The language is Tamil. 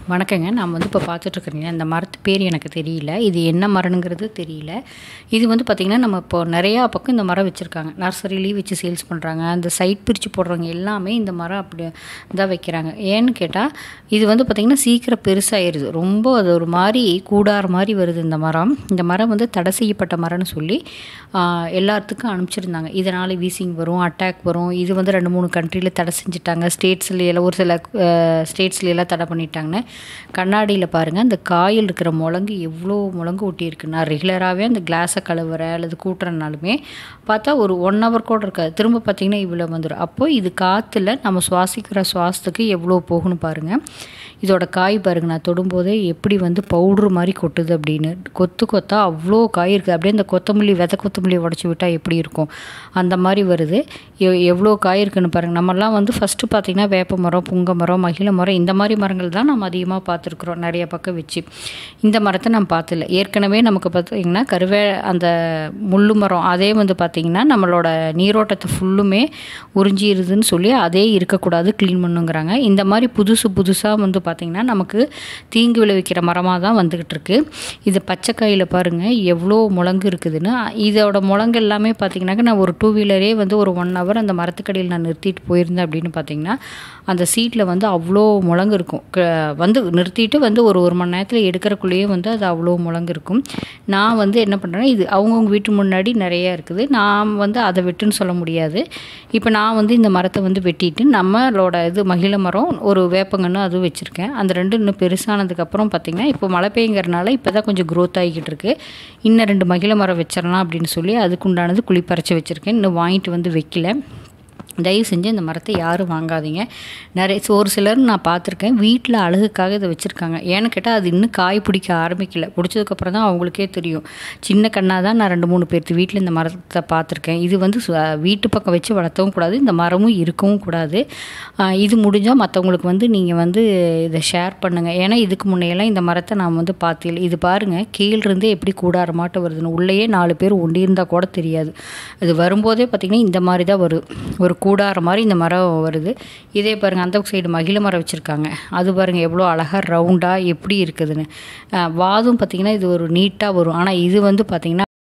வணக்கங்க நான் வந்து இப்போ பார்த்துட்ருக்குறேங்க இந்த மரத்து பேர் எனக்கு தெரியல இது என்ன மரம்ங்கிறது தெரியல இது வந்து பார்த்திங்கன்னா நம்ம இப்போ நிறையா பக்கம் இந்த மரம் வச்சுருக்காங்க நர்சரிலேயும் வச்சு சேல்ஸ் பண்ணுறாங்க அந்த சைட் பிரித்து போடுறவங்க எல்லாமே இந்த மரம் அப்படி தான் வைக்கிறாங்க ஏன்னு கேட்டால் இது வந்து பார்த்திங்கன்னா சீக்கிரம் பெருசாகிடுது ரொம்ப அது ஒரு மாதிரி கூடார மாதிரி வருது இந்த மரம் இந்த மரம் வந்து தடை செய்யப்பட்ட மரம்னு சொல்லி ஆஹ், எல்லாத்துக்கும் அனுப்பிச்சிருந்தாங்க இதனால் வீசிங் வரும் அட்டாக் வரும் இது வந்து ரெண்டு மூணு கண்ட்ரியில் தடை செஞ்சுட்டாங்க ஸ்டேட்ஸ்ல எல்லாம் ஒரு சில ஸ்டேட்ஸ்ல எல்லாம் தடை பண்ணிட்டாங்கன்னு கண்ணாடியில் பாருங்கள் அந்த காயில் இருக்கிற முழங்கு எவ்வளோ முழங்கு ஒட்டியிருக்கு நான் ரெகுலராகவே அந்த கிளாஸை கழுவுறேன் அல்லது கூட்டுறனாலுமே பார்த்தா ஒரு ஒன் ஹவர் கூட இருக்காது திரும்ப பார்த்தீங்கன்னா இவ்வளோ வந்துடும் அப்போ இது காற்றுல நம்ம சுவாசிக்கிற சுவாசத்துக்கு எவ்வளோ போகணும் பாருங்கள் இதோட காய் பாருங்க நான் தொடும்போதே எப்படி வந்து பவுட்ரு மாதிரி கொட்டுது அப்படின்னு கொத்து கொத்தா அவ்வளோ காய் இருக்குது அப்படியே இந்த கொத்தமல்லி விதை கொத்தமல்லி உடச்சி விட்டால் எப்படி இருக்கும் அந்த மாதிரி வருது எவ் எவ்வளோ காய் இருக்குன்னு பாருங்கள் நம்மலாம் வந்து ஃபஸ்ட்டு பார்த்திங்கன்னா வேப்ப மரம் புங்க மரம் மகிழ மரம் இந்த மாதிரி மரங்கள் தான் நம்ம அதிகமாக பார்த்துருக்குறோம் நிறைய பக்கம் வச்சு இந்த மரத்தை நான் பார்த்ததில்ல ஏற்கனவே நமக்கு பார்த்திங்கன்னா கருவே அந்த முள்ளு மரம் அதே வந்து பார்த்திங்கன்னா நம்மளோட நீரோட்டத்தை ஃபுல்லுமே உறிஞ்சிருதுன்னு சொல்லி அதே இருக்கக்கூடாது க்ளீன் பண்ணுங்கிறாங்க இந்த மாதிரி புதுசு புதுசாக வந்து பார்த்திங்கன்னா நமக்கு தீங்கு விளைவிக்கிற மரமாக தான் வந்துக்கிட்டு இருக்கு இது பச்சைக்காயில் பாருங்கள் எவ்வளோ முழங்கு இருக்குதுன்னு இதோட முழங்கு எல்லாமே பார்த்திங்கனாக்கா நான் ஒரு டூ வீலரே வந்து ஒரு ஒன் ஹவர் அந்த மரத்துக்கடியில் நான் நிறுத்திட்டு போயிருந்தேன் அப்படின்னு பார்த்திங்கன்னா அந்த சீட்டில் வந்து அவ்வளோ முழங்கு இருக்கும் க- வந்து நிறுத்திட்டு வந்து ஒரு ஒரு மணி நேரத்தில் எடுக்கிறக்குள்ளேயே வந்து அது அவ்வளோ முழங்கு இருக்கும் நான் வந்து என்ன பண்ணுறேன்னா இது அவங்கவுங்க வீட்டு முன்னாடி நிறைய இருக்குது நான் வந்து அதை வெட்டுன்னு சொல்ல முடியாது இப்போ நான் வந்து இந்த மரத்தை வந்து வெட்டிட்டு நம்மளோட இது மகிழ மரம் ஒரு வேப்பங்கன்னு அதுவும் வச்சுருக்கேன் அந்த ரெண்டு இன்னும் பெருசானதுக்கப்புறம் பார்த்திங்கன்னா இப்போ மழை பெய்யுங்கிறனால இப்போ தான் கொஞ்சம் க்ரோத் ஆகிக்கிட்டு இருக்கு இன்னும் ரெண்டு மகிழ மரம் வச்சிடலாம் அப்படின்னு சொல்லி அதுக்குண்டானது குழி பறிச்சு வச்சுருக்கேன் இன்னும் வாங்கிட்டு வந்து வைக்கல தயவு செஞ்சு இந்த மரத்தை யாரும் வாங்காதீங்க நிறைய so ஒரு சிலர் நான் பார்த்துருக்கேன் வீட்டில் அழகுக்காக இதை வச்சுருக்காங்க ஏன்னு கேட்டால் அது இன்னும் காய் பிடிக்க ஆரம்பிக்கல பிடிச்சதுக்கப்புறம் தான் அவங்களுக்கே தெரியும் சின்ன கண்ணாக தான் நான் ரெண்டு மூணு பேர்த்து வீட்டில் இந்த மரத்தை பார்த்துருக்கேன் இது வந்து சு- வீட்டு பக்கம் வச்சு வளர்த்தவும் கூடாது இந்த மரமும் இருக்கவும் கூடாது ஆஹ் இது முடிஞ்சால் மற்றவங்களுக்கு வந்து நீங்கள் வந்து இதை ஷேர் பண்ணுங்கள் ஏன்னா இதுக்கு முன்னையெல்லாம் இந்த மரத்தை நான் வந்து பார்த்தேன் இது பாருங்கள் கீழிருந்தே எப்படி கூடாரமாட்ட வருதுன்னு உள்ளேயே நாலு பேர் ஒண்டியிருந்தால் கூட தெரியாது அது வரும்போதே பார்த்திங்கன்னா இந்த மாதிரி தான் வரும் ஒரு கூடார மாதிரி இந்த மரம் வருது இதே பாருங்கள் அந்த சைடு மகிழ மரம் வச்சுருக்காங்க அது பாருங்கள் எவ்வளோ அழகாக ரவுண்டாக எப்படி இருக்குதுன்னு ஆஹ் வாதும் பார்த்திங்கன்னா இது ஒரு நீட்டாக வரும் ஆனால் இது வந்து பார்த்திங்கன்னா